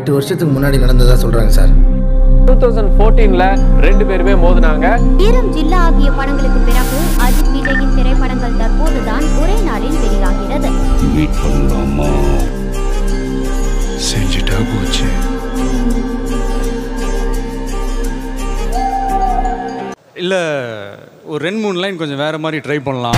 எட்டு வருஷத்துக்கு முன்னாடி நடந்ததா சொல்கிறாங்க சார் டூ தௌசண்ட் ஃபோர்டீன்ல ரெண்டு பேருமே மோதினாங்க வீரம் ஜில்லா ஆகிய படங்களுக்கு பிறகு அஜித் விஜயின் திரைப்படங்கள் தற்போதுதான் ஒரே நாளில் வெளியாகிறது மீட் பண்ணலாமா செஞ்சுட்டா போச்சு இல்லை ஒரு ரெண்டு மூணு லைன் கொஞ்சம் வேற மாதிரி ட்ரை பண்ணலாம்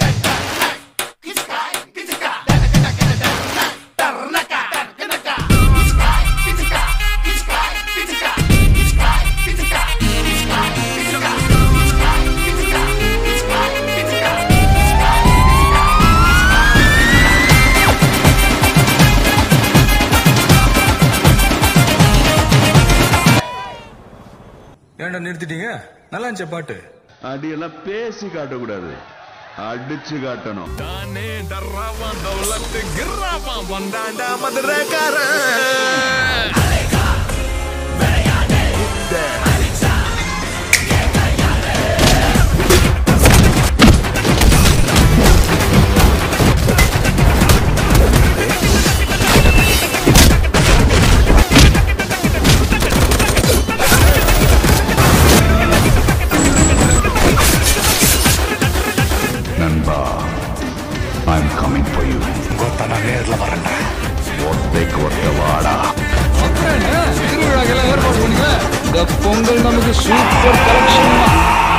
ஏன்டா நிறுத்திட்டீங்க நல்லா இருந்துச்சா பாட்டு அடியெல்லாம் பேசி காட்டக்கூடாது அடிச்சு காட்டணும் நண்பா I am coming for you கொத்த நான் நேர்ல வரேன்டா ஒத்தைக்கு ஒத்த வாடா திருவிழாக்கெல்லாம் ஏற்பாடு பண்ணுங்க இந்த பொங்கல் நமக்கு சூப்பர் கலெக்ஷன்